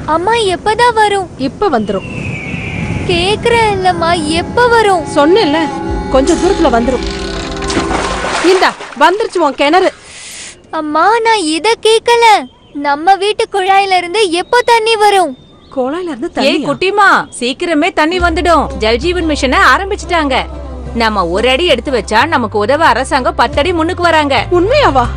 அம்மா எப்பதான் வரும் இப்ப வந்துரும் கேக்குறேன் இல்லம்மா எப்ப வரும் சொன்னேன்ல கொஞ்ச தூரத்துல வந்துரும் இந்தா வந்துருச்சு உன் கிணறு அம்மா நான் இத கேக்கல நம்ம வீட்டு குழாயில இருந்து எப்போ தண்ணி வரும் குழாயில இருந்து ஏய் தண்ணி குட்டிமா சீக்கிரமே தண்ணி வந்துடும் ஜல்ஜீவன் மிஷனை ஆரம்பிச்சிட்டாங்க நம்ம ஒரு அடி எடுத்து வச்சா நமக்கு உதவ அரசாங்கம் பத்தடி முன்னுக்கு வராங்க உண்மையாவா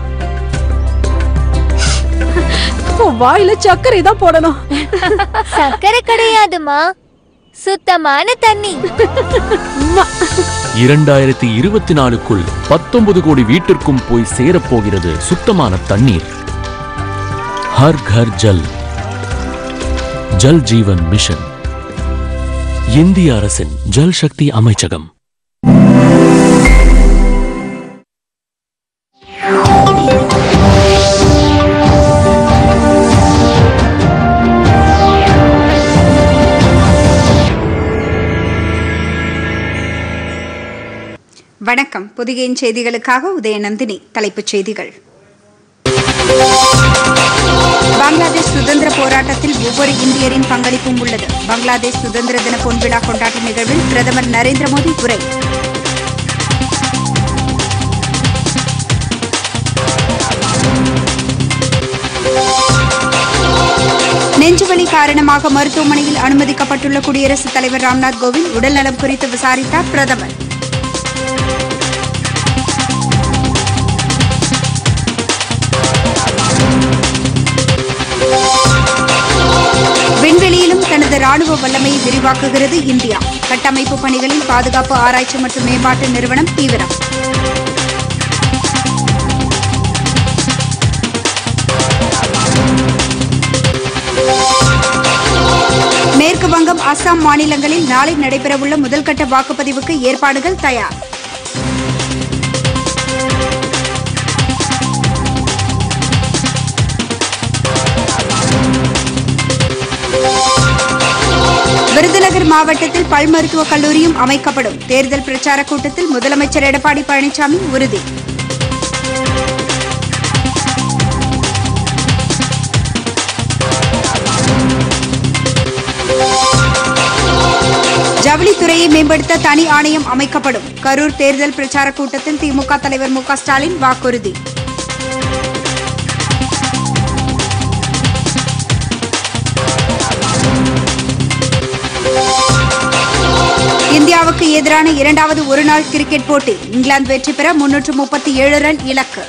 உன் வாயில சர்க்கரை தான் போடணும் சக்கரை கிடையாதுமா சுத்தமான தண்ணி இரண்டாயிரத்தி இருபத்தி நாலுக்குள் பத்தொன்பது கோடி வீட்டிற்கும் போய் சேரப்போகிறது சுத்தமான தண்ணீர் ஹர் கர் ஜல் ஜல் ஜீவன் மிஷன் இந்திய அரசின் ஜல் சக்தி அமைச்சகம் வணக்கம் புதிகையின் செய்திகளுக்காக உதயநந்தினி தலைப்புச் செய்திகள் பங்களாதேஷ் சுதந்திர போராட்டத்தில் ஒவ்வொரு இந்தியரின் பங்களிப்பும் உள்ளது பங்களாதேஷ் சுதந்திர தின பொன்விழா கொண்டாட்ட நிகழ்வில் பிரதமர் நரேந்திர மோடி உரை நெஞ்சுவலி காரணமாக மருத்துவமனையில் அனுமதிக்கப்பட்டுள்ள குடியரசுத் தலைவர் ராம்நாத் கோவிந்த் உடல்நலம் குறித்து விசாரித்தார் பிரதமர் விண்வெளியிலும் தனது ராணுவ வல்லமையை விரிவாக்குகிறது இந்தியா கட்டமைப்பு பணிகளில் பாதுகாப்பு ஆராய்ச்சி மற்றும் மேம்பாட்டு நிறுவனம் தீவிரம் மேற்கு வங்கம் அஸ்ஸாம் மாநிலங்களில் நாளை நடைபெறவுள்ள முதல்கட்ட வாக்குப்பதிவுக்கு ஏற்பாடுகள் தயார் விருதுநகர் மாவட்டத்தில் பல் மருத்துவக் கல்லூரியும் அமைக்கப்படும் தேர்தல் பிரச்சார கூட்டத்தில் முதலமைச்சர் எடப்பாடி பழனிசாமி உறுதி ஜவுளித்துறையை மேம்படுத்த தனி ஆணையம் அமைக்கப்படும் கரூர் தேர்தல் பிரச்சார கூட்டத்தில் திமுக தலைவர் மு க ஸ்டாலின் வாக்குறுதி இந்தியாவுக்கு எதிரான இரண்டாவது ஒருநாள் கிரிக்கெட் போட்டி இங்கிலாந்து வெற்றி பெற முன்னூற்று முப்பத்தி ஏழு ரன் இலக்கு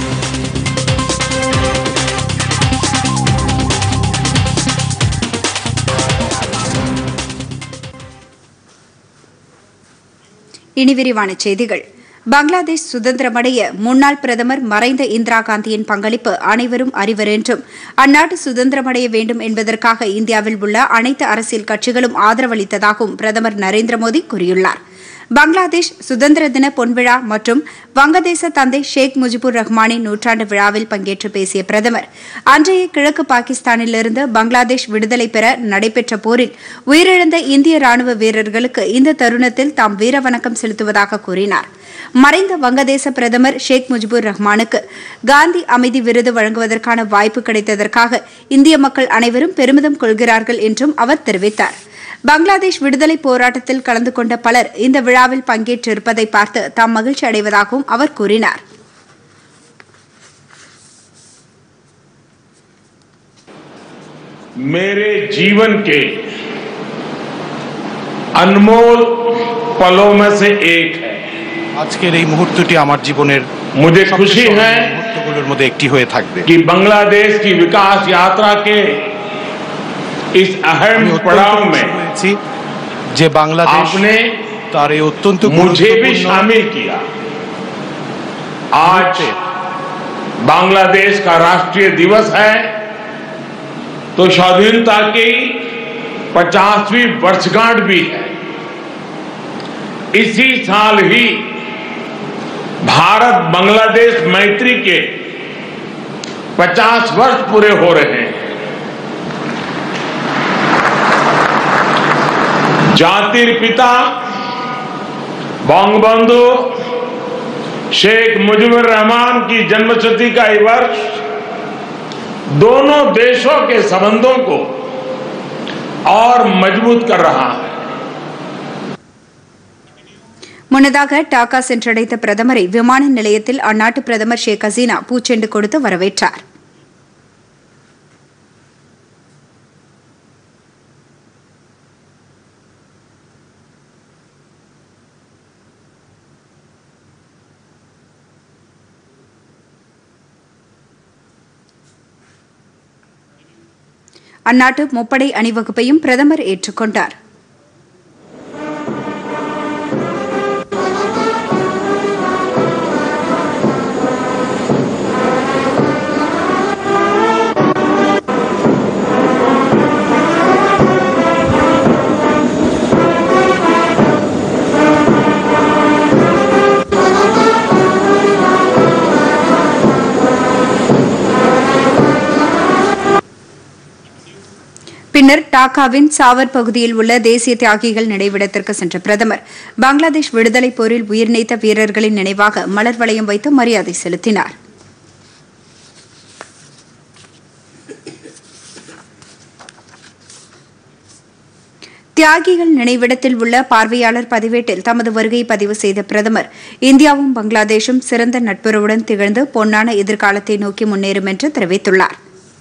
இனி விரிவான செய்திகள் பங்களாதேஷ் சுதந்திரமடைய முன்னாள் பிரதமர் மறைந்த இந்திரா காந்தியின் பங்களிப்பு அனைவரும் அறிவர் என்றும் அந்நாட்டு சுதந்திரமடைய வேண்டும் என்பதற்காக இந்தியாவில் உள்ள அனைத்து அரசியல் கட்சிகளும் ஆதரவளித்ததாகவும் பிரதமர் நரேந்திர மோடி கூறியுள்ளார் பங்களாதேஷ் சுதந்திர தின பொன்விழா மற்றும் வங்கதேச தந்தை ஷேக் முஜிபுர் ரஹ்மானின் நூற்றாண்டு விழாவில் பங்கேற்று பேசிய பிரதமர் அன்றைய கிழக்கு பாகிஸ்தானிலிருந்து பங்களாதேஷ் விடுதலை பெற நடைபெற்ற போரில் உயிரிழந்த இந்திய ராணுவ வீரர்களுக்கு இந்த தருணத்தில் தாம் வீரவணக்கம் செலுத்துவதாக கூறினார் மறைந்த வங்கதேச பிரதமர் ஷேக் முஜிபுர் ரஹ்மானுக்கு காந்தி அமைதி விருது வழங்குவதற்கான வாய்ப்பு கிடைத்ததற்காக இந்திய மக்கள் அனைவரும் பெருமிதம் கொள்கிறார்கள் என்றும் அவர் தெரிவித்தார் பங்களாதேஷ் விடுதலை போராட்டத்தில் கலந்து கொண்ட பலர் இந்த விழாவில் பங்கேற்றிருப்பதை பார்த்து தாம் மகிழ்ச்சி அடைவதாகவும் அவர் கூறினார் मेरे जीवन के अनमोल पलों में से एक है আজকের এই মুহূর্তটি আমার জীবনের मुझे সবচেয়ে खुशी স্মরণীয় है মুহূর্তগুলোর মধ্যে একটি হয়ে থাকবে कि बांग्लादेश की विकास यात्रा के इस अहम আমি অত্যন্ত पड़ाव খুশি में হয়েছি যে বাংলাদেশ आपने তার এই অত্যন্ত मुझे भी গুরুত্বপূর্ণ शामिल किया आज बांग्लादेश का राष्ट्रीय दिवस है तो स्वाधीनता की पचासवीं वर्षगांठ भी है इसी साल ही भारत बांग्लादेश मैत्री के 50 वर्ष पूरे हो रहे हैं जातिर पिता बंगबंधु शेख मुजीबुर रहमान की जन्मशती का ये वर्ष दोनों देशों के संबंधों को और मजबूत कर रहा है முன்னதாக டாக்கா சென்றடைந்த பிரதமரை விமான நிலையத்தில் அந்நாட்டு பிரதமர் ஷேக் ஹசீனா பூச்செண்டு கொடுத்து வரவேற்றார் அந்நாட்டு முப்படை அணிவகுப்பையும் பிரதமர் ஏற்றுக்கொண்டார் பின்னர் டாக்காவின் சாவர் பகுதியில் உள்ள தேசிய தியாகிகள் நினைவிடத்திற்கு சென்ற பிரதமர் பங்களாதேஷ் விடுதலைப் போரில் உயிர் நீத்த வீரர்களின் நினைவாக மலர் வளையம் வைத்து மரியாதை செலுத்தினார் தியாகிகள் நினைவிடத்தில் உள்ள பார்வையாளர் பதிவேட்டில் தமது வருகையை பதிவு செய்த பிரதமர் இந்தியாவும் பங்களாதேஷும் சிறந்த நட்புறவுடன் திகழ்ந்து பொன்னான எதிர்காலத்தை நோக்கி முன்னேறும் என்று தெரிவித்துள்ளார்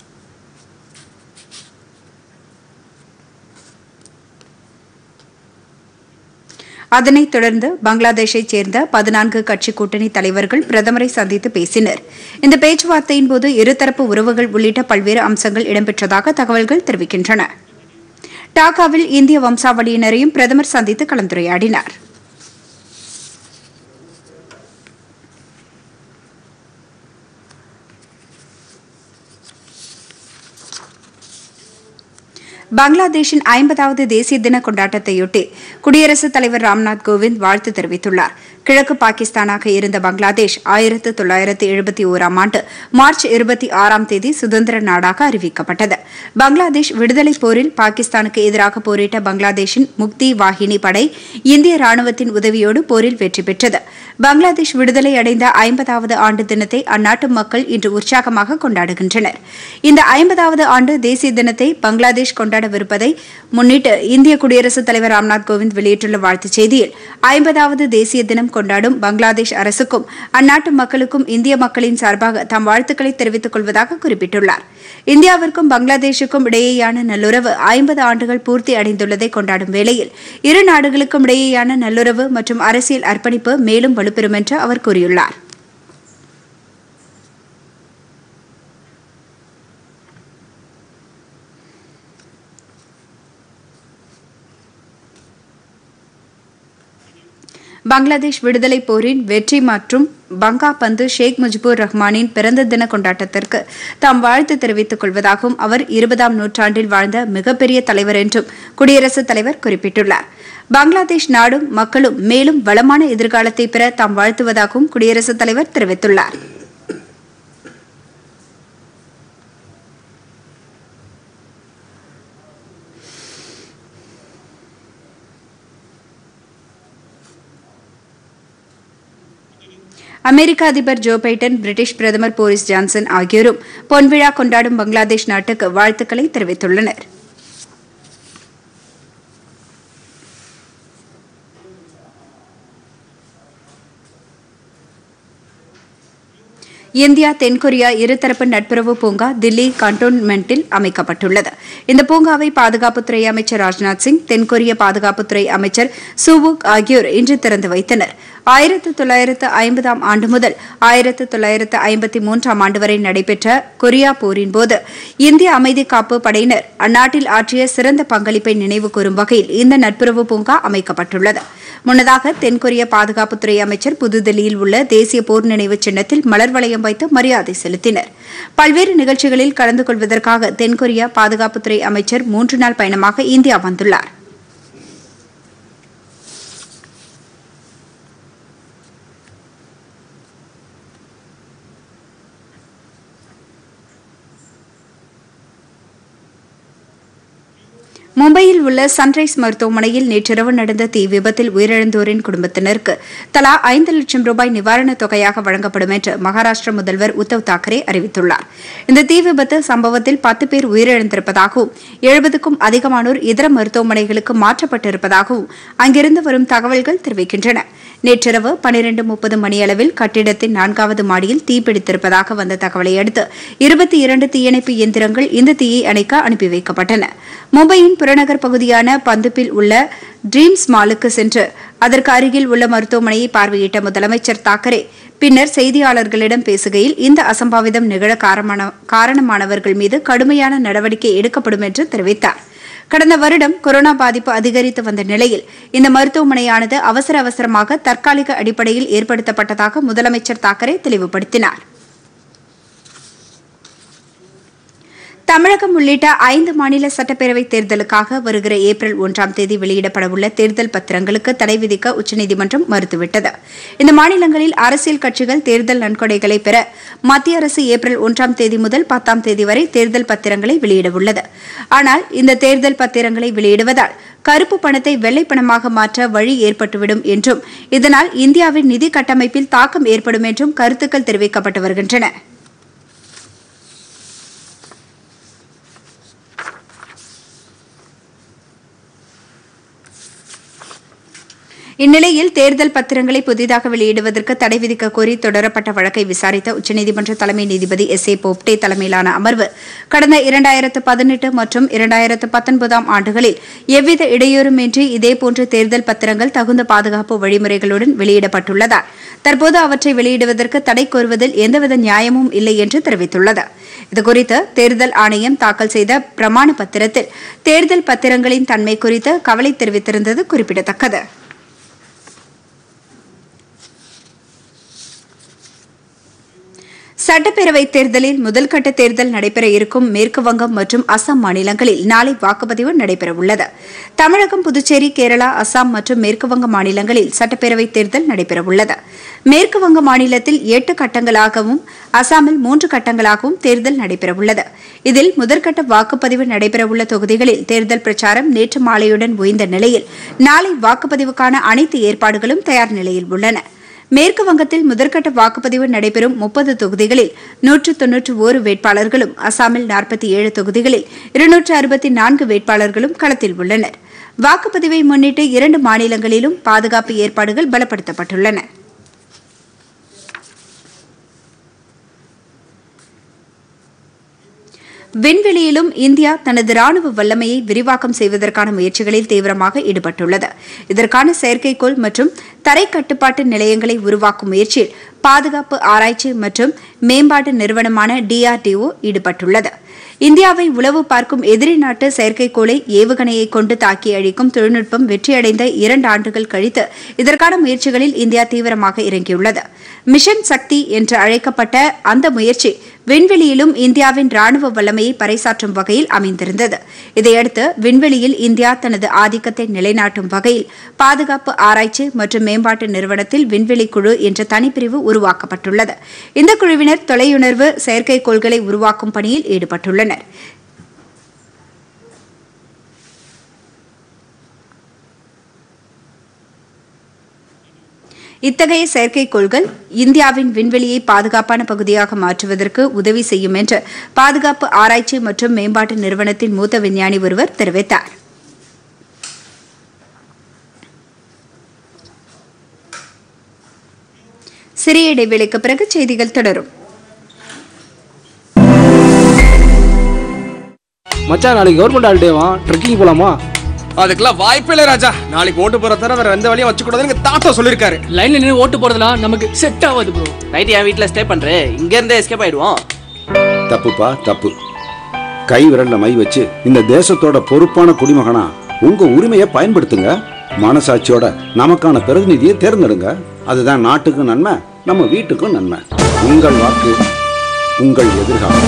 அதனைத் தொடர்ந்து பங்களாதேஷைச் சேர்ந்த பதினான்கு கட்சி கூட்டணி தலைவர்கள் பிரதமரை சந்தித்து பேசினர் இந்த பேச்சுவார்த்தையின் போது இருதரப்பு உறவுகள் உள்ளிட்ட பல்வேறு அம்சங்கள் இடம்பெற்றதாக தகவல்கள் தெரிவிக்கின்றன டாக்காவில் இந்திய வம்சாவளியினரையும் பிரதமர் சந்தித்து கலந்துரையாடினார் பங்களாதேஷின் ஐம்பதாவது தேசிய தின கொண்டாட்டத்தையொட்டி குடியரசுத் தலைவர் ராம்நாத் கோவிந்த் வாழ்த்து தெரிவித்துள்ளார் கிழக்கு பாகிஸ்தானாக இருந்த பங்களாதேஷ் ஆயிரத்து தொள்ளாயிரத்து எழுபத்தி ஓராம் ஆண்டு மார்ச் இருபத்தி ஆறாம் தேதி சுதந்திர நாடாக அறிவிக்கப்பட்டது பங்களாதேஷ் விடுதலைப் போரில் பாகிஸ்தானுக்கு எதிராக போரிட்ட பங்களாதேஷின் முக்தி வாகினி படை இந்திய ராணுவத்தின் உதவியோடு போரில் வெற்றி பெற்றது பங்களாதேஷ் விடுதலை அடைந்த ஐம்பதாவது ஆண்டு தினத்தை அந்நாட்டு மக்கள் இன்று உற்சாகமாக கொண்டாடுகின்றனர் இந்த ஐம்பதாவது ஆண்டு தேசிய தினத்தை பங்களாதேஷ் கொண்டாடவிருப்பதை முன்னிட்டு இந்திய குடியரசுத் தலைவர் ராம்நாத் கோவிந்த் வெளியிட்டுள்ள வாழ்த்துச் செய்தியில் ஐம்பதாவது தேசிய தினம் கொண்டாடும் பங்களாதேஷ் அரசுக்கும் அந்நாட்டு மக்களுக்கும் இந்திய மக்களின் சார்பாக தம் வாழ்த்துக்களை தெரிவித்துக் கொள்வதாக குறிப்பிட்டுள்ளார் இந்தியாவிற்கும் பங்களாதேஷுக்கும் இடையேயான நல்லுறவு ஐம்பது ஆண்டுகள் பூர்த்தி அடைந்துள்ளதை கொண்டாடும் வேளையில் இரு நாடுகளுக்கும் இடையேயான நல்லுறவு மற்றும் அரசியல் அர்ப்பணிப்பு மேலும் வலுப்பெறும் என்று அவர் கூறியுள்ளார் பங்களாதேஷ் விடுதலைப் போரின் வெற்றி மற்றும் பங்கா பந்து ஷேக் முஜிபுர் ரஹ்மானின் பிறந்த தின கொண்டாட்டத்திற்கு தாம் வாழ்த்து தெரிவித்துக் கொள்வதாகவும் அவர் இருபதாம் நூற்றாண்டில் வாழ்ந்த மிகப்பெரிய தலைவர் என்றும் குடியரசுத் தலைவர் குறிப்பிட்டுள்ளார் பங்களாதேஷ் நாடும் மக்களும் மேலும் வளமான எதிர்காலத்தை பெற தாம் வாழ்த்துவதாகவும் குடியரசுத் தலைவர் தெரிவித்துள்ளார் அமெரிக்க அதிபர் ஜோ பைடன் பிரிட்டிஷ் பிரதமர் போரிஸ் ஜான்சன் ஆகியோரும் பொன்விழா கொண்டாடும் பங்களாதேஷ் நாட்டுக்கு வாழ்த்துக்களை தெரிவித்துள்ளனர் இந்தியா தென்கொரியா இருதரப்பு நட்புறவு பூங்கா தில்லி கண்டோன்மெண்டில் அமைக்கப்பட்டுள்ளது இந்த பூங்காவை பாதுகாப்புத்துறை அமைச்சர் ராஜ்நாத் சிங் தென்கொரிய பாதுகாப்புத்துறை அமைச்சர் சுவுக் ஆகியோர் இன்று திறந்து வைத்தனர் ஆயிரத்து தொள்ளாயிரத்து ஐம்பதாம் ஆண்டு முதல் ஆயிரத்து தொள்ளாயிரத்து ஐம்பத்தி மூன்றாம் ஆண்டு வரை நடைபெற்ற கொரியா போரின் போது இந்திய அமைதி காப்பு படையினர் அந்நாட்டில் ஆற்றிய சிறந்த பங்களிப்பை நினைவு கூறும் வகையில் இந்த நட்புறவு பூங்கா அமைக்கப்பட்டுள்ளது முன்னதாக தென்கொரிய பாதுகாப்புத்துறை அமைச்சர் புதுதில்லியில் உள்ள தேசிய போர் நினைவு சின்னத்தில் மலர் வளையம் வைத்து மரியாதை செலுத்தினர் பல்வேறு நிகழ்ச்சிகளில் கலந்து கொள்வதற்காக தென்கொரியா பாதுகாப்புத்துறை அமைச்சர் மூன்று நாள் பயணமாக இந்தியா வந்துள்ளார் மும்பையில் உள்ள சன்ரைஸ் மருத்துவமனையில் நேற்றிரவு நடந்த தீ விபத்தில் உயிரிழந்தோரின் குடும்பத்தினருக்கு தலா ஐந்து லட்சம் ரூபாய் நிவாரணத் தொகையாக வழங்கப்படும் என்று மகாராஷ்டிர முதல்வர் உத்தவ் தாக்கரே அறிவித்துள்ளார் இந்த தீ விபத்து சம்பவத்தில் பத்து பேர் உயிரிழந்திருப்பதாகவும் எழுபதுக்கும் அதிகமானோர் இதர மருத்துவமனைகளுக்கு மாற்றப்பட்டிருப்பதாகவும் அங்கிருந்து வரும் தகவல்கள் தெரிவிக்கின்றன நேற்றிரவு பனிரெண்டு முப்பது மணியளவில் கட்டிடத்தின் நான்காவது மாடியில் தீப்பிடித்திருப்பதாக வந்த தகவலை அடுத்து இருபத்தி இரண்டு தீயணைப்பு இயந்திரங்கள் இந்த தீயை அணைக்க அனுப்பி வைக்கப்பட்டன மும்பையின் புறநகர் பகுதியான பந்துப்பில் உள்ள ட்ரீம்ஸ் மாலுக்கு சென்று அதற்கு அருகில் உள்ள மருத்துவமனையை பார்வையிட்ட முதலமைச்சர் தாக்கரே பின்னர் செய்தியாளர்களிடம் பேசுகையில் இந்த அசம்பாவிதம் நிகழ காரணமான- காரணமானவர்கள் மீது கடுமையான நடவடிக்கை எடுக்கப்படும் என்று தெரிவித்தார் கடந்த வருடம் கொரோனா பாதிப்பு அதிகரித்து வந்த நிலையில் இந்த மருத்துவமனையானது அவசர அவசரமாக தற்காலிக அடிப்படையில் ஏற்படுத்தப்பட்டதாக முதலமைச்சர் தாக்கரே தெளிவுபடுத்தினார் தமிழகம் உள்ளிட்ட ஐந்து மாநில சட்டப்பேரவைத் தேர்தலுக்காக வருகிற ஏப்ரல் ஒன்றாம் தேதி வெளியிடப்படவுள்ள தேர்தல் பத்திரங்களுக்கு தடை விதிக்க உச்சநீதிமன்றம் மறுத்துவிட்டது இந்த மாநிலங்களில் அரசியல் கட்சிகள் தேர்தல் நன்கொடைகளை பெற மத்திய அரசு ஏப்ரல் ஒன்றாம் தேதி முதல் பத்தாம் தேதி வரை தேர்தல் பத்திரங்களை வெளியிடவுள்ளது ஆனால் இந்த தேர்தல் பத்திரங்களை வெளியிடுவதால் கருப்பு பணத்தை வெள்ளை பணமாக மாற்ற வழி ஏற்பட்டுவிடும் என்றும் இதனால் இந்தியாவின் நிதி கட்டமைப்பில் தாக்கம் ஏற்படும் என்றும் கருத்துக்கள் தெரிவிக்கப்பட்டு வருகின்றன இந்நிலையில் தேர்தல் பத்திரங்களை புதிதாக வெளியிடுவதற்கு தடை விதிக்க கோரி தொடரப்பட்ட வழக்கை விசாரித்த உச்சநீதிமன்ற தலைமை நீதிபதி எஸ் ஏ போப்டே தலைமையிலான அமர்வு கடந்த இரண்டாயிரத்து பதினெட்டு மற்றும் இரண்டாயிரத்து பத்தொன்பதாம் ஆண்டுகளில் எவ்வித இடையூறுமின்றி இதேபோன்ற தேர்தல் பத்திரங்கள் தகுந்த பாதுகாப்பு வழிமுறைகளுடன் வெளியிடப்பட்டுள்ளதால் தற்போது அவற்றை வெளியிடுவதற்கு தடை கோருவதில் எந்தவித நியாயமும் இல்லை என்று தெரிவித்துள்ளது இதுகுறித்து தேர்தல் ஆணையம் தாக்கல் செய்த பிரமாண பத்திரத்தில் தேர்தல் பத்திரங்களின் தன்மை குறித்து கவலை தெரிவித்திருந்தது குறிப்பிடத்தக்கது சட்டப்பேரவைத் தேர்தலில் முதல்கட்ட தேர்தல் நடைபெற இருக்கும் மேற்கு வங்கம் மற்றும் அசாம் மாநிலங்களில் நாளை வாக்குப்பதிவு நடைபெறவுள்ளது தமிழகம் புதுச்சேரி கேரளா அசாம் மற்றும் மேற்கு வங்க மாநிலங்களில் சட்டப்பேரவைத் தேர்தல் நடைபெறவுள்ளது மேற்கு வங்க மாநிலத்தில் எட்டு கட்டங்களாகவும் அசாமில் மூன்று கட்டங்களாகவும் தேர்தல் நடைபெறவுள்ளது இதில் முதற்கட்ட வாக்குப்பதிவு நடைபெறவுள்ள தொகுதிகளில் தேர்தல் பிரச்சாரம் நேற்று மாலையுடன் ஓய்ந்த நிலையில் நாளை வாக்குப்பதிவுக்கான அனைத்து ஏற்பாடுகளும் தயார் நிலையில் உள்ளன மேற்கு வங்கத்தில் முதற்கட்ட வாக்குப்பதிவு நடைபெறும் முப்பது தொகுதிகளில் நூற்று தொன்னூற்று ஓரு வேட்பாளர்களும் அசாமில் நாற்பத்தி ஏழு தொகுதிகளில் இருநூற்று அறுபத்தி நான்கு வேட்பாளர்களும் களத்தில் உள்ளனர் வாக்குப்பதிவை முன்னிட்டு இரண்டு மாநிலங்களிலும் பாதுகாப்பு ஏற்பாடுகள் பலப்படுத்தப்பட்டுள்ளன விண்வெளியிலும் இந்தியா தனது ராணுவ வல்லமையை விரிவாக்கம் செய்வதற்கான முயற்சிகளில் தீவிரமாக ஈடுபட்டுள்ளது இதற்கான செயற்கைக்கோள் மற்றும் தரை கட்டுப்பாட்டு நிலையங்களை உருவாக்கும் முயற்சியில் பாதுகாப்பு ஆராய்ச்சி மற்றும் மேம்பாட்டு நிறுவனமான டிஆர்டிஓ ஈடுபட்டுள்ளது இந்தியாவை உளவு பார்க்கும் எதிரி நாட்டு செயற்கைக்கோளை ஏவுகணையை கொண்டு தாக்கி அழிக்கும் தொழில்நுட்பம் வெற்றியடைந்த இரண்டு ஆண்டுகள் கழித்து இதற்கான முயற்சிகளில் இந்தியா தீவிரமாக இறங்கியுள்ளது மிஷன் சக்தி என்று அழைக்கப்பட்ட அந்த முயற்சி விண்வெளியிலும் இந்தியாவின் ராணுவ வல்லமையை பறைசாற்றும் வகையில் அமைந்திருந்தது இதையடுத்து விண்வெளியில் இந்தியா தனது ஆதிக்கத்தை நிலைநாட்டும் வகையில் பாதுகாப்பு ஆராய்ச்சி மற்றும் மேம்பாட்டு நிறுவனத்தில் விண்வெளி குழு என்ற தனிப்பிரிவு உருவாக்கப்பட்டுள்ளது இந்த குழுவினர் தொலையுணர்வு செயற்கைக்கோள்களை உருவாக்கும் பணியில் ஈடுபட்டுள்ளனர் இத்தகைய செயற்கைக்கோள்கள் இந்தியாவின் விண்வெளியை பாதுகாப்பான பகுதியாக மாற்றுவதற்கு உதவி செய்யும் என்று பாதுகாப்பு ஆராய்ச்சி மற்றும் மேம்பாட்டு நிறுவனத்தின் மூத்த விஞ்ஞானி ஒருவர் தெரிவித்தார் சிறிய இடைவேளைக்கு பிறகு செய்திகள் தொடரும் மச்சான் நாளைக்கு கவர்மெண்ட் ஹாலிடேவா ட்ரெக்கிங் போலாமா அதுக்கெல்லாம் வாய்ப்பே இல்லை ராஜா நாளைக்கு ஓட்டு போற தவிர வேற எந்த வழியும் வச்சு கூடாதுன்னு தாத்தா சொல்லிருக்காரு லைன்ல நின்று ஓட்டு போறதுலாம் நமக்கு செட் ஆகாது ப்ரோ நைட் என் வீட்டில் ஸ்டே பண்ணுறேன் இங்க இருந்தே எஸ்கேப் ஆயிடுவோம் தப்புப்பா தப்பு கை விரல்ல மை வச்சு இந்த தேசத்தோட பொறுப்பான குடிமகனா உங்க உரிமையை பயன்படுத்துங்க மனசாட்சியோட நமக்கான பிரதிநிதியை தேர்ந்தெடுங்க அதுதான் நாட்டுக்கும் நன்மை நம்ம வீட்டுக்கும் நன்மை உங்கள் வாக்கு உங்கள் எதிர்காலம்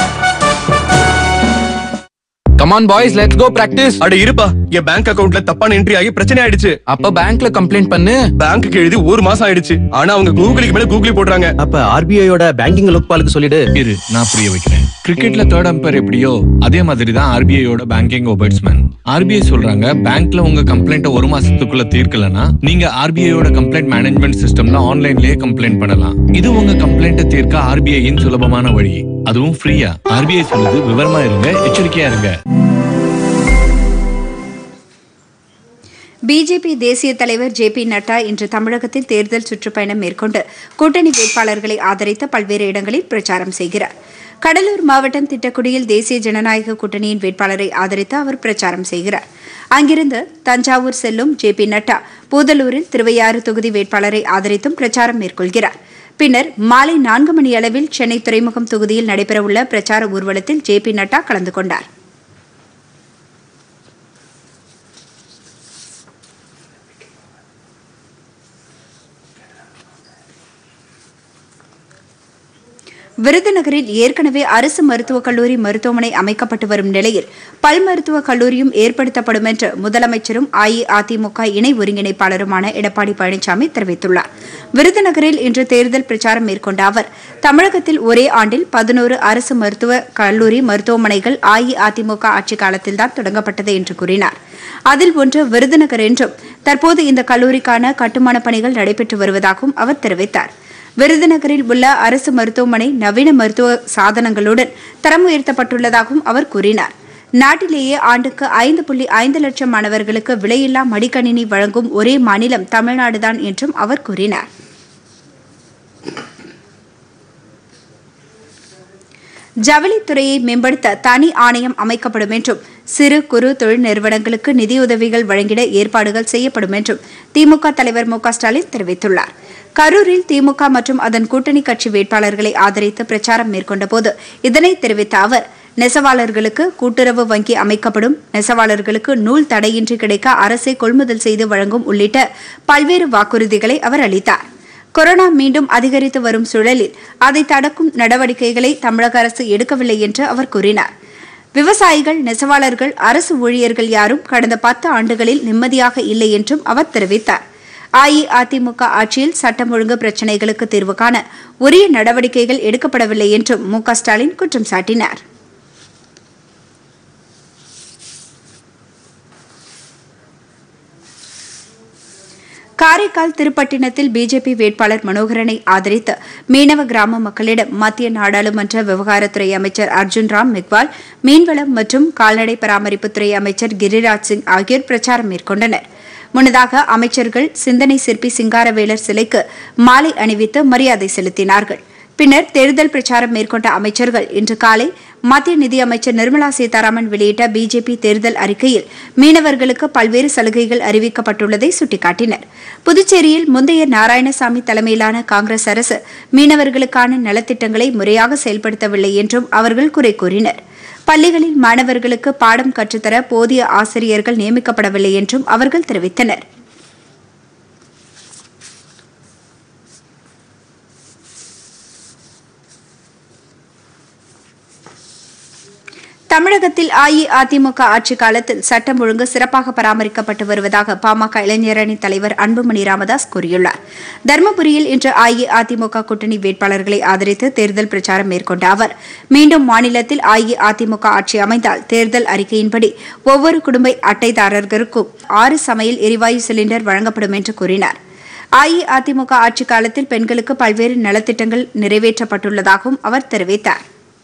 come on boys let's go practice அட இருப்பா என் பேங்க் அக்கவுண்ட்ல தப்பான என்ட்ரி ஆகி பிரச்சனை ஆயிடுச்சு அப்ப பேங்க்ல கம்ப்ளைண்ட் பண்ணு பேங்க்குக்கு எழுதி ஒரு மாசம் ஆயிடுச்சு ஆனா அவங்க கூகுளுக்கு மேல கூகுளி போடுறாங்க அப்ப ஆர்பிஐயோட பேங்கிங் லோக்பாலுக்கு சொல்லிடு இரு நான் புரிய வைக்கிறேன் கிரிக்கெட்ல தேர்ட் அம்பையர் எப்படியோ அதே மாதிரி தான் ஆர்பிஐயோட பேங்கிங் ஒபர்ட்ஸ்மேன் ஆர்பிஐ சொல்றாங்க பேங்க்ல உங்க கம்ப்ளைண்ட்டை ஒரு மாசத்துக்குள்ள தீர்க்கலனா நீங்க ஆர்பிஐயோட கம்ப்ளைண்ட் மேனேஜ்மெண்ட் சிஸ்டம்ல ஆன்லைன்லயே கம்ப்ளைண்ட் பண்ணலாம் இது உங்க கம்ப்ளைண்ட்டை தீர்க்க ஆர்பிஐயின் சுலபமான வழி அதுவும் ஃப்ரீயா ஆர்பிஐ சொல்லுது விவரமா இருங்க எச்சரிக்கையா இருங்க பிஜேபி தேசிய தலைவர் ஜே பி நட்டா இன்று தமிழகத்தில் தேர்தல் சுற்றுப்பயணம் மேற்கொண்டு கூட்டணி வேட்பாளர்களை ஆதரித்த பல்வேறு இடங்களில் பிரச்சாரம் செய்கிறார் கடலூர் மாவட்டம் திட்டக்குடியில் தேசிய ஜனநாயக கூட்டணியின் வேட்பாளரை ஆதரித்து அவர் பிரச்சாரம் செய்கிறார் அங்கிருந்து தஞ்சாவூர் செல்லும் ஜே பி நட்டா பூதலூரில் திருவையாறு தொகுதி வேட்பாளரை ஆதரித்தும் பிரச்சாரம் மேற்கொள்கிறார் பின்னர் மாலை நான்கு மணி அளவில் சென்னை துறைமுகம் தொகுதியில் நடைபெறவுள்ள பிரச்சார ஊர்வலத்தில் ஜே பி நட்டா கலந்து கொண்டார் விருதுநகரில் ஏற்கனவே அரசு மருத்துவக் கல்லூரி மருத்துவமனை அமைக்கப்பட்டு வரும் நிலையில் பல் மருத்துவக் கல்லூரியும் ஏற்படுத்தப்படும் என்று முதலமைச்சரும் அஇஅதிமுக இணை ஒருங்கிணைப்பாளருமான எடப்பாடி பழனிசாமி தெரிவித்துள்ளார் விருதுநகரில் இன்று தேர்தல் பிரச்சாரம் மேற்கொண்ட அவர் தமிழகத்தில் ஒரே ஆண்டில் பதினோரு அரசு மருத்துவ கல்லூரி மருத்துவமனைகள் அஇஅதிமுக ஆட்சிக் காலத்தில்தான் தொடங்கப்பட்டது என்று கூறினார் அதில் ஒன்று விருதுநகர் என்றும் தற்போது இந்த கல்லூரிக்கான கட்டுமானப் பணிகள் நடைபெற்று வருவதாகவும் அவர் தெரிவித்தார் விருதுநகரில் உள்ள அரசு மருத்துவமனை நவீன மருத்துவ சாதனங்களுடன் தரம் உயர்த்தப்பட்டுள்ளதாகவும் அவர் கூறினார் நாட்டிலேயே ஆண்டுக்கு ஐந்து புள்ளி ஐந்து லட்சம் மாணவர்களுக்கு விலையில்லா மடிக்கணினி வழங்கும் ஒரே மாநிலம் தமிழ்நாடுதான் என்றும் அவர் கூறினார் ஜவுளித்துறையை மேம்படுத்த தனி ஆணையம் அமைக்கப்படும் என்றும் சிறு குறு தொழில் நிறுவனங்களுக்கு நிதியுதவிகள் வழங்கிட ஏற்பாடுகள் செய்யப்படும் என்றும் திமுக தலைவர் மு க ஸ்டாலின் தெரிவித்துள்ளார் கரூரில் திமுக மற்றும் அதன் கூட்டணி கட்சி வேட்பாளர்களை ஆதரித்து பிரச்சாரம் மேற்கொண்டபோது இதனை தெரிவித்த அவர் நெசவாளர்களுக்கு கூட்டுறவு வங்கி அமைக்கப்படும் நெசவாளர்களுக்கு நூல் தடையின்றி கிடைக்க அரசே கொள்முதல் செய்து வழங்கும் உள்ளிட்ட பல்வேறு வாக்குறுதிகளை அவர் அளித்தார் கொரோனா மீண்டும் அதிகரித்து வரும் சூழலில் அதை தடுக்கும் நடவடிக்கைகளை தமிழக அரசு எடுக்கவில்லை என்று அவர் கூறினார் விவசாயிகள் நெசவாளர்கள் அரசு ஊழியர்கள் யாரும் கடந்த பத்து ஆண்டுகளில் நிம்மதியாக இல்லை என்றும் அவர் தெரிவித்தார் அஇஅதிமுக ஆட்சியில் சட்டம் ஒழுங்கு பிரச்சினைகளுக்கு தீர்வு காண உரிய நடவடிக்கைகள் எடுக்கப்படவில்லை என்றும் மு க ஸ்டாலின் குற்றம் சாட்டினார் காரைக்கால் திருப்பட்டினத்தில் பிஜேபி வேட்பாளர் மனோகரனை ஆதரித்து மீனவ கிராம மக்களிடம் மத்திய நாடாளுமன்ற விவகாரத்துறை அமைச்சர் அர்ஜுன் ராம் மெக்வால் மீன்வளம் மற்றும் கால்நடை பராமரிப்புத்துறை அமைச்சர் கிரிராஜ் சிங் ஆகியோர் பிரச்சாரம் மேற்கொண்டனர் முன்னதாக அமைச்சர்கள் சிந்தனை சிற்பி சிங்காரவேலர் சிலைக்கு மாலை அணிவித்து மரியாதை செலுத்தினார்கள் பின்னர் தேர்தல் பிரச்சாரம் மேற்கொண்ட அமைச்சர்கள் இன்று காலை மத்திய நிதியமைச்சர் நிர்மலா சீதாராமன் வெளியிட்ட பிஜேபி தேர்தல் அறிக்கையில் மீனவர்களுக்கு பல்வேறு சலுகைகள் அறிவிக்கப்பட்டுள்ளதை சுட்டிக்காட்டினர் புதுச்சேரியில் முந்தைய நாராயணசாமி தலைமையிலான காங்கிரஸ் அரசு மீனவர்களுக்கான நலத்திட்டங்களை முறையாக செயல்படுத்தவில்லை என்றும் அவர்கள் குறை கூறினர் பள்ளிகளில் மாணவர்களுக்கு பாடம் கற்றுத்தர போதிய ஆசிரியர்கள் நியமிக்கப்படவில்லை என்றும் அவர்கள் தெரிவித்தனர் தமிழகத்தில் அஇஅதிமுக ஆட்சிக் காலத்தில் சட்டம் ஒழுங்கு சிறப்பாக பராமரிக்கப்பட்டு வருவதாக பாமக இளைஞரணி தலைவர் அன்புமணி ராமதாஸ் கூறியுள்ளார் தருமபுரியில் இன்று அஇஅதிமுக கூட்டணி வேட்பாளர்களை ஆதரித்து தேர்தல் பிரச்சாரம் மேற்கொண்ட அவர் மீண்டும் மாநிலத்தில் அஇஅதிமுக ஆட்சி அமைந்தால் தேர்தல் அறிக்கையின்படி ஒவ்வொரு குடும்ப அட்டைதாரர்களுக்கும் ஆறு சமையல் எரிவாயு சிலிண்டர் வழங்கப்படும் என்று கூறினார் அஇஅதிமுக ஆட்சிக் காலத்தில் பெண்களுக்கு பல்வேறு நலத்திட்டங்கள் நிறைவேற்றப்பட்டுள்ளதாகவும் அவர் தெரிவித்தார்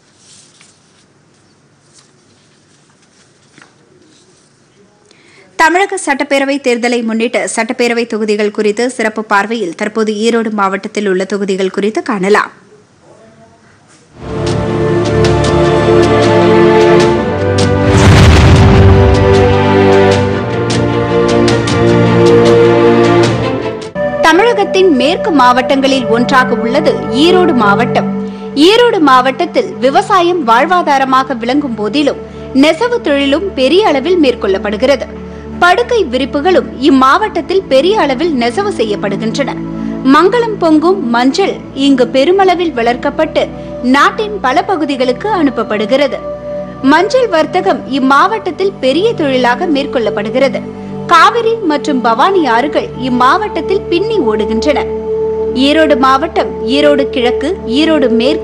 தமிழக சட்டப்பேரவை தேர்தலை முன்னிட்டு சட்டப்பேரவை தொகுதிகள் குறித்து சிறப்பு பார்வையில் தற்போது ஈரோடு மாவட்டத்தில் உள்ள தொகுதிகள் குறித்து காணலாம் தமிழகத்தின் மேற்கு மாவட்டங்களில் ஒன்றாக உள்ளது ஈரோடு மாவட்டம் ஈரோடு மாவட்டத்தில் விவசாயம் வாழ்வாதாரமாக விளங்கும் போதிலும் நெசவு தொழிலும் பெரிய அளவில் மேற்கொள்ளப்படுகிறது படுக்கை விரிப்புகளும் இம்மாவட்டத்தில் பெரிய அளவில் நெசவு செய்யப்படுகின்றன மங்களம் பொங்கும் மஞ்சள் இங்கு பெருமளவில் வளர்க்கப்பட்டு நாட்டின் பல பகுதிகளுக்கு அனுப்பப்படுகிறது மஞ்சள் வர்த்தகம் இம்மாவட்டத்தில் பெரிய தொழிலாக மேற்கொள்ளப்படுகிறது காவிரி மற்றும் பவானி ஆறுகள் இம்மாவட்டத்தில் பின்னி ஓடுகின்றன ஈரோடு மாவட்டம் ஈரோடு கிழக்கு ஈரோடு மேற்கு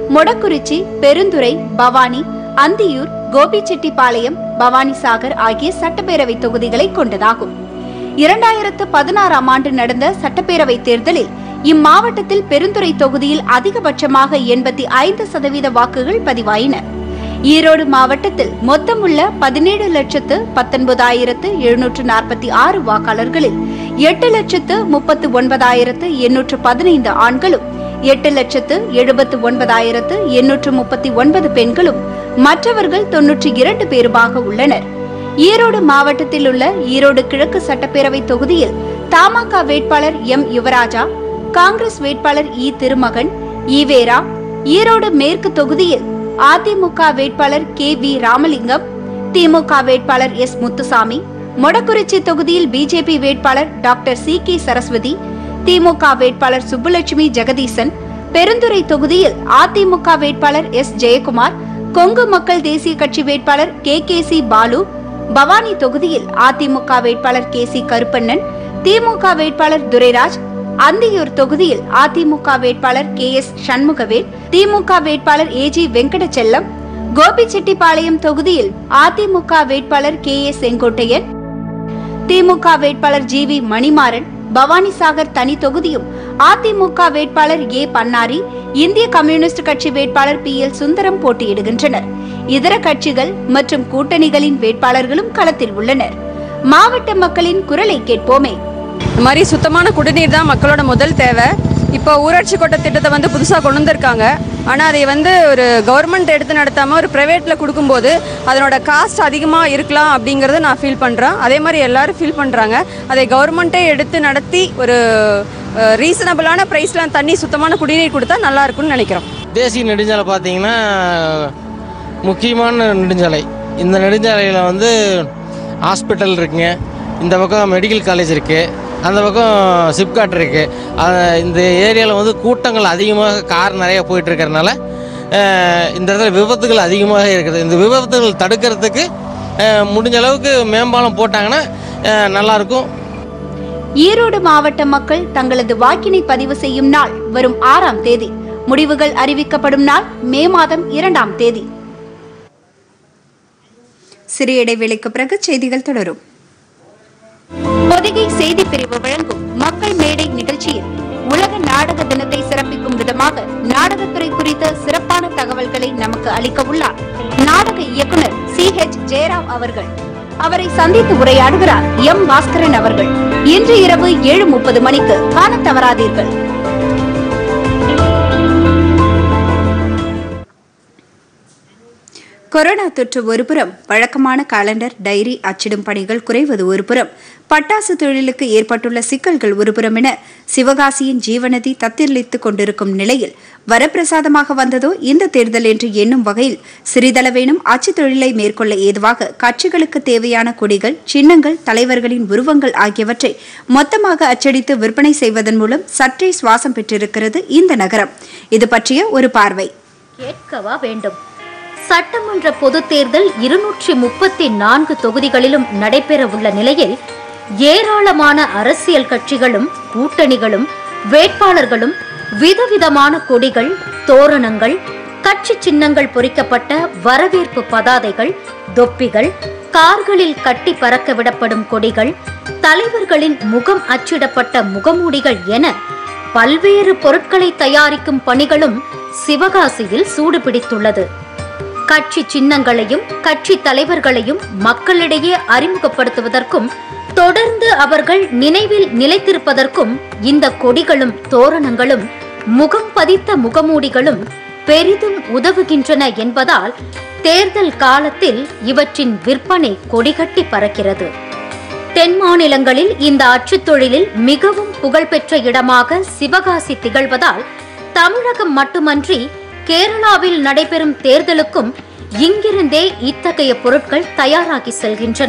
மொடக்குறிச்சி பெருந்துறை பவானி அந்தியூர் கோபிச்செட்டிப்பாளையம் பவானிசாகர் ஆகிய சட்டப்பேரவை தொகுதிகளை கொண்டதாகும் இரண்டாயிரத்து பதினாறாம் ஆண்டு நடந்த சட்டப்பேரவை தேர்தலில் இம்மாவட்டத்தில் பெருந்துறை தொகுதியில் அதிகபட்சமாக எண்பத்தி ஐந்து சதவீத வாக்குகள் பதிவாயின ஈரோடு மாவட்டத்தில் மொத்தமுள்ள பதினேழு லட்சத்து பத்தொன்பதாயிரத்து எழுநூற்று நாற்பத்தி ஆறு வாக்காளர்களில் எட்டு லட்சத்து முப்பத்து ஒன்பதாயிரத்து எண்ணூற்று பதினைந்து ஆண்களும் எட்டு லட்சத்து எழுபத்து ஒன்பதாயிரத்து எண்ணூற்று முப்பத்தி ஒன்பது பெண்களும் மற்றவர்கள் தொன்னூற்றி இரண்டு பேருமாக உள்ளனர் ஈரோடு மாவட்டத்தில் உள்ள ஈரோடு கிழக்கு சட்டப்பேரவை தொகுதியில் தமாக வேட்பாளர் எம் யுவராஜா காங்கிரஸ் வேட்பாளர் இ திருமகன் ஈவேரா ஈரோடு மேற்கு தொகுதியில் அதிமுக வேட்பாளர் கே வி ராமலிங்கம் திமுக வேட்பாளர் எஸ் முத்துசாமி மொடக்குறிச்சி தொகுதியில் பிஜேபி வேட்பாளர் doctor C K Saraswathi DMK வேட்பாளர் சுப்புலட்சுமி ஜெகதீசன் பெருந்துறை தொகுதியில் அதிமுக வேட்பாளர் எஸ் ஜெயக்குமார் கொங்கு மக்கள் தேசிய கட்சி வேட்பாளர் K K C Balu Bhavani தொகுதியில் அதிமுக வேட்பாளர் கே சி கருப்பண்ணன் திமுக வேட்பாளர் துரைராஜ் அந்தியூர் தொகுதியில் அதிமுக வேட்பாளர் கே எஸ் சண்முகவேல் திமுக வேட்பாளர் ஏ ஜி வெங்கடச்செல்லம் கோபிச்செட்டிப்பாளையம் தொகுதியில் அதிமுக வேட்பாளர் கே ஏ செங்கோட்டையன் திமுக வேட்பாளர் ஜி வி மணிமாறன் பவானிசாகர் தனி தொகுதியும் அதிமுக வேட்பாளர் ஏ பன்னாரி இந்திய கம்யூனிஸ்ட் கட்சி வேட்பாளர் பி எல் சுந்தரம் போட்டியிடுகின்றனர் இதர கட்சிகள் மற்றும் கூட்டணிகளின் வேட்பாளர்களும் களத்தில் உள்ளனர் மாவட்ட மக்களின் குரலை கேட்போமே இந்த மாதிரி சுத்தமான குடிநீர் தான் மக்களோட முதல் தேவை இப்போ ஊராட்சி கோட்ட திட்டத்தை வந்து புதுசாக கொண்டு வந்திருக்காங்க ஆனால் அதை வந்து ஒரு கவர்மெண்ட் எடுத்து நடத்தாமல் ஒரு ப்ரைவேட்டில் கொடுக்கும்போது அதனோட காஸ்ட் அதிகமாக இருக்கலாம் அப்படிங்கிறத நான் ஃபீல் பண்ணுறேன் அதே மாதிரி எல்லாரும் ஃபீல் பண்ணுறாங்க அதை கவர்மெண்ட்டே எடுத்து நடத்தி ஒரு ரீசனபிளான ப்ரைஸில் தண்ணி சுத்தமான குடிநீர் கொடுத்தா நல்லா இருக்கும்னு நினைக்கிறோம் தேசிய நெடுஞ்சாலை பார்த்தீங்கன்னா முக்கியமான நெடுஞ்சாலை இந்த நெடுஞ்சாலையில் வந்து ஹாஸ்பிட்டல் இருக்குங்க இந்த பக்கம் மெடிக்கல் காலேஜ் இருக்குது அந்த பக்கம் சிப்காட் இருக்குது இந்த ஏரியாவில் வந்து கூட்டங்கள் அதிகமாக கார் நிறைய போயிட்டு இருக்கிறதுனால அஹ், இந்த இடத்துல விபத்துகள் அதிகமாக இருக்குது இந்த விபத்துகள் தடுக்கிறதுக்கு அஹ், முடிஞ்ச அளவுக்கு மேம்பாலம் போட்டாங்கன்னா அஹ், நல்லாயிருக்கும் ஈரோடு மாவட்ட மக்கள் தங்களது வாக்கினை பதிவு செய்யும் நாள் வரும் ஆறாம் தேதி முடிவுகள் அறிவிக்கப்படும் நாள் மே மாதம் இரண்டாம் தேதி சிறிய இடைவேளைக்கு பிறகு செய்திகள் தொடரும் பொதிகை செய்தி பிரிவு வழங்கும் மக்கள் மேடை நிகழ்ச்சியில் உலக நாடக தினத்தை சிறப்பிக்கும் விதமாக நாடகத்துறை குறித்த சிறப்பான தகவல்களை நமக்கு அளிக்க உள்ளார் நாடக இயக்குனர் சி ஹெச் ஜெயராம் அவர்கள் அவரை சந்தித்து உரையாடுகிறார் எம் பாஸ்கரன் அவர்கள் இன்று இரவு ஏழு முப்பது மணிக்கு காண தவறாதீர்கள் கொரோனா தொற்று ஒருபுறம் வழக்கமான காலண்டர் டைரி அச்சிடும் பணிகள் குறைவது ஒருபுறம் பட்டாசு தொழிலுக்கு ஏற்பட்டுள்ள சிக்கல்கள் ஒருபுறம் என சிவகாசியின் ஜீவநதி தத்தளித்துக் கொண்டிருக்கும் நிலையில் வரப்பிரசாதமாக வந்ததோ இந்த தேர்தல் என்று எண்ணும் வகையில் சிறிதளவேனும் அச்சு தொழிலை மேற்கொள்ள ஏதுவாக கட்சிகளுக்கு தேவையான கொடிகள் சின்னங்கள் தலைவர்களின் உருவங்கள் ஆகியவற்றை மொத்தமாக அச்சடித்து விற்பனை செய்வதன் மூலம் சற்றே சுவாசம் பெற்றிருக்கிறது இந்த நகரம் இது பற்றிய ஒரு பார்வை கேட்கவா வேண்டும் சட்டமன்ற பொதுத் தேர்தல் இருநூற்றி முப்பத்தி நான்கு தொகுதிகளிலும் நடைபெற உள்ள நிலையில் ஏராளமான அரசியல் கட்சிகளும் கூட்டணிகளும் வேட்பாளர்களும் விதவிதமான கொடிகள் தோரணங்கள் கட்சி சின்னங்கள் பொறிக்கப்பட்ட வரவேற்பு பதாதைகள் தொப்பிகள் கார்களில் கட்டி பறக்க விடப்படும் கொடிகள் தலைவர்களின் முகம் அச்சிடப்பட்ட முகமூடிகள் என பல்வேறு பொருட்களை தயாரிக்கும் பணிகளும் சிவகாசியில் சூடுபிடித்துள்ளது கட்சி சின்னங்களையும் கட்சி தலைவர்களையும் மக்களிடையே அறிமுகப்படுத்துவதற்கும் தொடர்ந்து அவர்கள் நினைவில் நிலைத்திருப்பதற்கும் இந்த கொடிகளும் தோரணங்களும் முகம் பதித்த முகமூடிகளும் பெரிதும் உதவுகின்றன என்பதால் தேர்தல் காலத்தில் இவற்றின் விற்பனை கொடிகட்டி பறக்கிறது தென் மாநிலங்களில் இந்த அச்சுத் தொழிலில் மிகவும் புகழ்பெற்ற இடமாக சிவகாசி திகழ்வதால் தமிழகம் மட்டுமன்றி கேரளாவில் நடைபெறும் தேர்தலுக்கும் இங்கிருந்தே இத்தகைய பொருட்கள் தயாராகி செல்கின்றன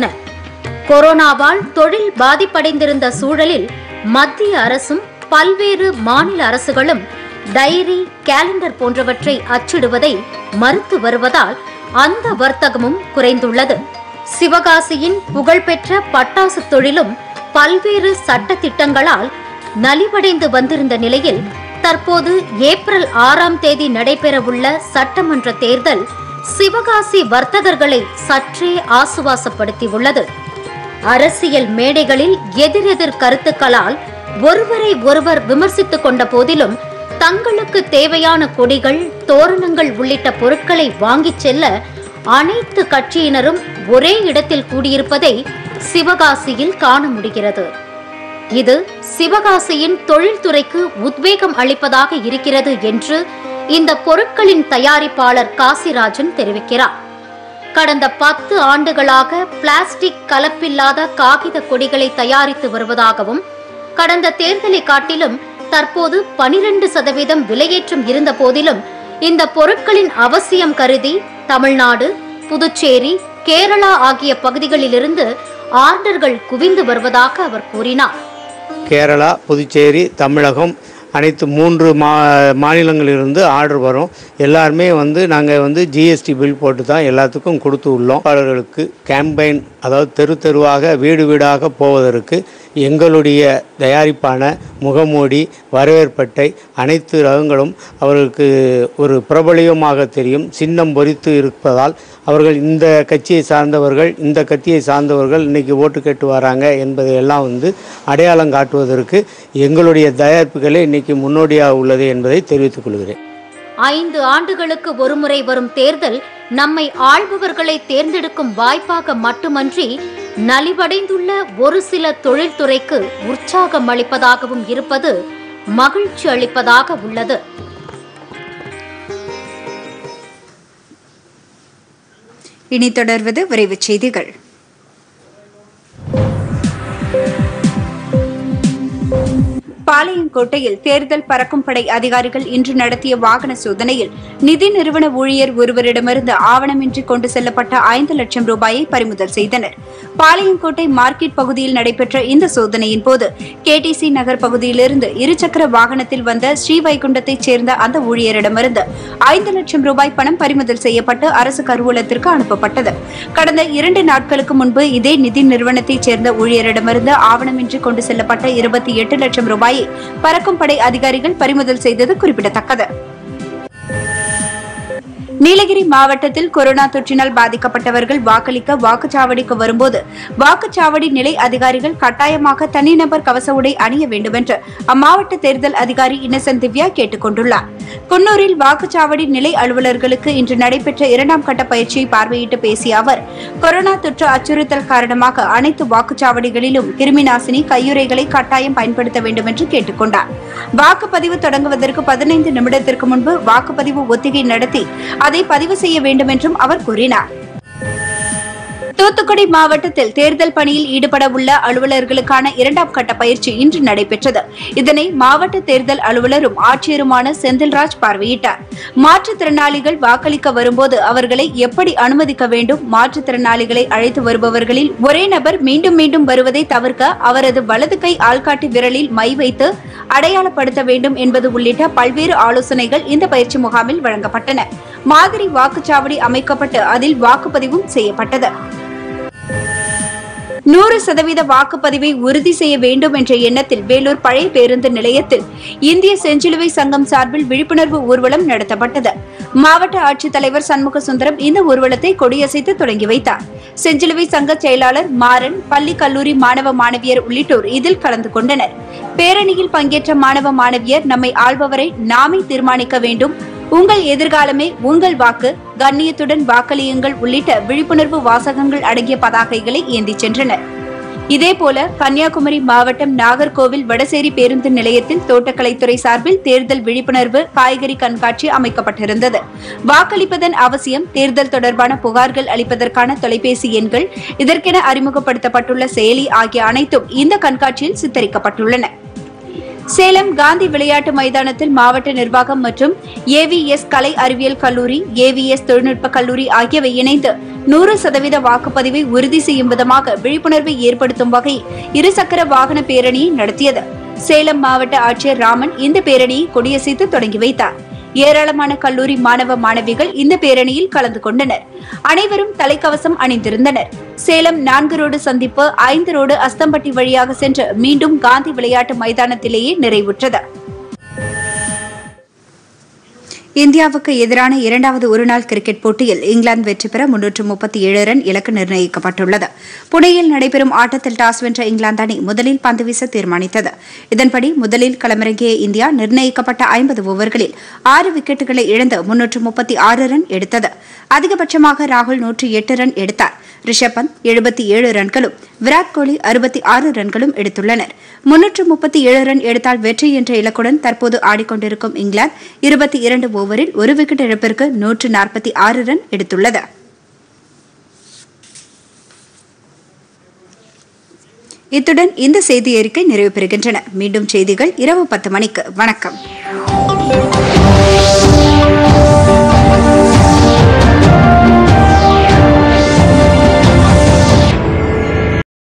கொரோனாவால் தொழில் பாதிப்படைந்திருந்த சூழலில் மத்திய அரசும் பல்வேறு மாநில அரசுகளும் டைரி கேலண்டர் போன்றவற்றை அச்சிடுவதை மறுத்து வருவதால் அந்த வர்த்தகமும் குறைந்துள்ளது சிவகாசியின் புகழ்பெற்ற பட்டாசு தொழிலும் பல்வேறு சட்ட திட்டங்களால் நலிவடைந்து வந்திருந்த நிலையில் தற்போது ஏப்ரல் ஆறாம் தேதி நடைபெறவுள்ள சட்டமன்ற தேர்தல் சிவகாசி வர்த்தகர்களை சற்றே ஆசுவாசப்படுத்தியுள்ளது அரசியல் மேடைகளில் எதிரெதிர் கருத்துக்களால் ஒருவரை ஒருவர் விமர்சித்துக் கொண்ட போதிலும் தங்களுக்கு தேவையான கொடிகள் தோரணங்கள் உள்ளிட்ட பொருட்களை வாங்கிச் செல்ல அனைத்து கட்சியினரும் ஒரே இடத்தில் கூடியிருப்பதை சிவகாசியில் காண முடிகிறது இது சிவகாசியின் தொழில்துறைக்கு உத்வேகம் அளிப்பதாக இருக்கிறது என்று இந்த பொருட்களின் தயாரிப்பாளர் காசிராஜன் தெரிவிக்கிறார் கடந்த பத்து ஆண்டுகளாக பிளாஸ்டிக் கலப்பில்லாத காகித கொடிகளை தயாரித்து வருவதாகவும் கடந்த தேர்தலை காட்டிலும் தற்போது பனிரெண்டு சதவீதம் விலையேற்றம் இருந்த போதிலும் இந்த பொருட்களின் அவசியம் கருதி தமிழ்நாடு புதுச்சேரி கேரளா ஆகிய பகுதிகளிலிருந்து ஆர்டர்கள் குவிந்து வருவதாக அவர் கூறினார் கேரளா புதுச்சேரி தமிழகம் அனைத்து மூன்று மா மாநிலங்களிலிருந்து ஆர்டர் வரும் எல்லாருமே வந்து நாங்கள் வந்து ஜிஎஸ்டி பில் போட்டு தான் எல்லாத்துக்கும் கொடுத்து உள்ளோம் அவர்களுக்கு கேம்பெயின் அதாவது தெரு தெருவாக வீடு வீடாக போவதற்கு எங்களுடைய தயாரிப்பான முகமூடி வரவேற்பட்டை அனைத்து ரகங்களும் அவர்களுக்கு ஒரு பிரபலியமாக தெரியும் சின்னம் பொறித்து இருப்பதால் அவர்கள் இந்த கட்சியை சார்ந்தவர்கள் இந்த கட்சியை சார்ந்தவர்கள் இன்னைக்கு ஓட்டு கேட்டு வராங்க என்பதை எல்லாம் வந்து அடையாளம் காட்டுவதற்கு எங்களுடைய தயாரிப்புகளே இன்னைக்கு முன்னோடியாக உள்ளது என்பதை தெரிவித்துக் கொள்கிறேன் ஐந்து ஆண்டுகளுக்கு ஒருமுறை வரும் தேர்தல் நம்மை ஆள்பவர்களை தேர்ந்தெடுக்கும் வாய்ப்பாக மட்டுமன்றி நலிவடைந்துள்ள ஒரு சில தொழில்துறைக்கு உற்சாகம் அளிப்பதாகவும் இருப்பது மகிழ்ச்சி அளிப்பதாக உள்ளது இனி தொடர்வது விரைவுச் செய்திகள் பாளையங்கோட்டையில் தேர்தல் பறக்கும் படை அதிகாரிகள் இன்று நடத்திய வாகன சோதனையில் நிதி நிறுவன ஊழியர் ஒருவரிடமிருந்து ஆவணமின்றி கொண்டு செல்லப்பட்ட ஐந்து லட்சம் ரூபாயை பறிமுதல் செய்தனர் பாளையங்கோட்டை மார்க்கெட் பகுதியில் நடைபெற்ற இந்த சோதனையின் போது கேடிசி நகர் பகுதியிலிருந்து இருசக்கர வாகனத்தில் வந்த ஸ்ரீவைகுண்டத்தைச் சேர்ந்த அந்த ஊழியரிடமிருந்து ஐந்து லட்சம் ரூபாய் பணம் பறிமுதல் செய்யப்பட்டு அரசு கருவூலத்திற்கு அனுப்பப்பட்டது கடந்த இரண்டு நாட்களுக்கு முன்பு இதே நிதி நிறுவனத்தைச் சேர்ந்த ஊழியரிடமிருந்து ஆவணமின்றி கொண்டு செல்லப்பட்ட இருபத்தி எட்டு லட்சம் ரூபாயை பறக்கும் படை அதிகாரிகள் பறிமுதல் செய்தது குறிப்பிடத்தக்கது நீலகிரி மாவட்டத்தில் கொரோனா தொற்றினால் பாதிக்கப்பட்டவர்கள் வாக்களிக்க வாக்குச்சாவடிக்கு வரும்போது வாக்குச்சாவடி நிலை அதிகாரிகள் கட்டாயமாக தனிநபர் கவச உடை அணிய வேண்டும் என்று அம்மாவட்ட தேர்தல் அதிகாரி இன்னசென்ட் திவ்யா கேட்டுக் கொண்டுள்ளார் குன்னூரில் வாக்குச்சாவடி நிலை அலுவலர்களுக்கு இன்று நடைபெற்ற இரண்டாம் கட்ட பயிற்சியை பார்வையிட்டு பேசிய அவர் கொரோனா தொற்று அச்சுறுத்தல் காரணமாக அனைத்து வாக்குச்சாவடிகளிலும் கிருமிநாசினி கையுறைகளை கட்டாயம் பயன்படுத்த வேண்டும் என்று கேட்டுக் கொண்டார் வாக்குப்பதிவு தொடங்குவதற்கு பதினைந்து நிமிடத்திற்கு முன்பு வாக்குப்பதிவு ஒத்திகை நடத்தி அதை பதிவு செய்ய வேண்டும் என்றும் அவர் கூறினார் தூத்துக்குடி மாவட்டத்தில் தேர்தல் பணியில் ஈடுபட உள்ள அலுவலர்களுக்கான இரண்டாம் கட்ட பயிற்சி இன்று நடைபெற்றது இதனை மாவட்ட தேர்தல் அலுவலரும் ஆட்சியருமான செந்தில்ராஜ் பார்வையிட்டார் மாற்றுத்திறனாளிகள் வாக்களிக்க வரும்போது அவர்களை எப்படி அனுமதிக்க வேண்டும் மாற்றுத்திறனாளிகளை அழைத்து வருபவர்களில் ஒரே நபர் மீண்டும் மீண்டும் வருவதை தவிர்க்க அவரது வலது கை ஆள்காட்டி விரலில் மை வைத்து அடையாளப்படுத்த வேண்டும் என்பது உள்ளிட்ட பல்வேறு ஆலோசனைகள் இந்த பயிற்சி முகாமில் வழங்கப்பட்டன மாதிரி வாக்குச்சாவடி அமைக்கப்பட்டு அதில் வாக்குப்பதிவும் செய்யப்பட்டது நூறு சதவீத வாக்குப்பதிவை உறுதி செய்ய வேண்டும் என்ற எண்ணத்தில் வேலூர் பழைய பேருந்து நிலையத்தில் இந்திய செஞ்சிலுவை சங்கம் சார்பில் விழிப்புணர்வு ஊர்வலம் நடத்தப்பட்டது மாவட்ட ஆட்சித்தலைவர் சண்முக சுந்தரம் இந்த ஊர்வலத்தை கொடியசைத்து தொடங்கி வைத்தார் செஞ்சிலுவை சங்க செயலாளர் மாறன் பள்ளி கல்லூரி மாணவ மாணவியர் உள்ளிட்டோர் இதில் கலந்து கொண்டனர் பேரணியில் பங்கேற்ற மாணவ மாணவியர் நம்மை ஆள்பவரை நாமே தீர்மானிக்க வேண்டும் உங்கள் எதிர்காலமே உங்கள் வாக்கு கண்ணியத்துடன் வாக்களியுங்கள் உள்ளிட்ட விழிப்புணர்வு வாசகங்கள் அடங்கிய பதாகைகளை ஏந்திச் சென்றனர் இதேபோல கன்னியாகுமரி மாவட்டம் நாகர்கோவில் வடசேரி பேருந்து நிலையத்தில் தோட்டக்கலைத்துறை சார்பில் தேர்தல் விழிப்புணர்வு காய்கறி கண்காட்சி அமைக்கப்பட்டிருந்தது வாக்களிப்பதன் அவசியம் தேர்தல் தொடர்பான புகார்கள் அளிப்பதற்கான தொலைபேசி எண்கள் இதற்கென அறிமுகப்படுத்தப்பட்டுள்ள செயலி ஆகிய அனைத்தும் இந்த கண்காட்சியில் சித்தரிக்கப்பட்டுள்ளன சேலம் காந்தி விளையாட்டு மைதானத்தில் மாவட்ட நிர்வாகம் மற்றும் ஏவிஎஸ் கலை அறிவியல் கல்லூரி ஏவிஎஸ் தொழில்நுட்ப கல்லூரி ஆகியவை இணைந்து நூறு சதவீத வாக்குப்பதிவை உறுதி செய்யும் விதமாக விழிப்புணர்வை ஏற்படுத்தும் வகையில் இருசக்கர வாகன பேரணியை நடத்தியது சேலம் மாவட்ட ஆட்சியர் ராமன் இந்த பேரணியை கொடியசைத்து தொடங்கி வைத்தார் ஏராளமான கல்லூரி மாணவ மாணவிகள் இந்த பேரணியில் கலந்து கொண்டனர் அனைவரும் தலைக்கவசம் அணிந்திருந்தனர் சேலம் நான்கு ரோடு சந்திப்பு ஐந்து ரோடு அஸ்தம்பட்டி வழியாக சென்று மீண்டும் காந்தி விளையாட்டு மைதானத்திலேயே நிறைவுற்றது இந்தியாவுக்கு எதிரான இரண்டாவது ஒருநாள் கிரிக்கெட் போட்டியில் இங்கிலாந்து வெற்றி பெற முன்னூற்று முப்பத்தி ஏழு ரன் இலக்கு நிர்ணயிக்கப்பட்டுள்ளது புனேயில் நடைபெறும் ஆட்டத்தில் டாஸ் வென்ற இங்கிலாந்து அணி முதலில் பந்து வீச தீர்மானித்தது இதன்படி முதலில் களமிறங்கிய இந்தியா நிர்ணயிக்கப்பட்ட ஐம்பது ஓவர்களில் ஆறு விக்கெட்டுகளை இழந்து முன்னூற்று முப்பத்தி ஆறு ரன் எடுத்தது அதிகபட்சமாக ராகுல் நூற்றி எட்டு ரன் எடுத்தார் ரிஷப் பந்த் எழுபத்தி ஏழு ரன்களும் விராட் கோலி அறுபத்தி ஆறு ரன்களும் எடுத்துள்ளனர் முன்னூற்று முப்பத்தி ஏழு ரன் எடுத்தால் வெற்றி என்ற இலக்குடன் தற்போது ஆடிக்கொண்டிருக்கும் இங்கிலாந்து இருபத்தி இரண்டு ஓவரில் ஒரு விக்கெட் இழப்பிற்கு நூற்று நாற்பத்தி ஆறு ரன் எடுத்துள்ளது இத்துடன் இந்த செய்தி அறிக்கை நிறைவு பெறுகின்றன மீண்டும் செய்திகள் இரவு பத்து மணிக்கு வணக்கம்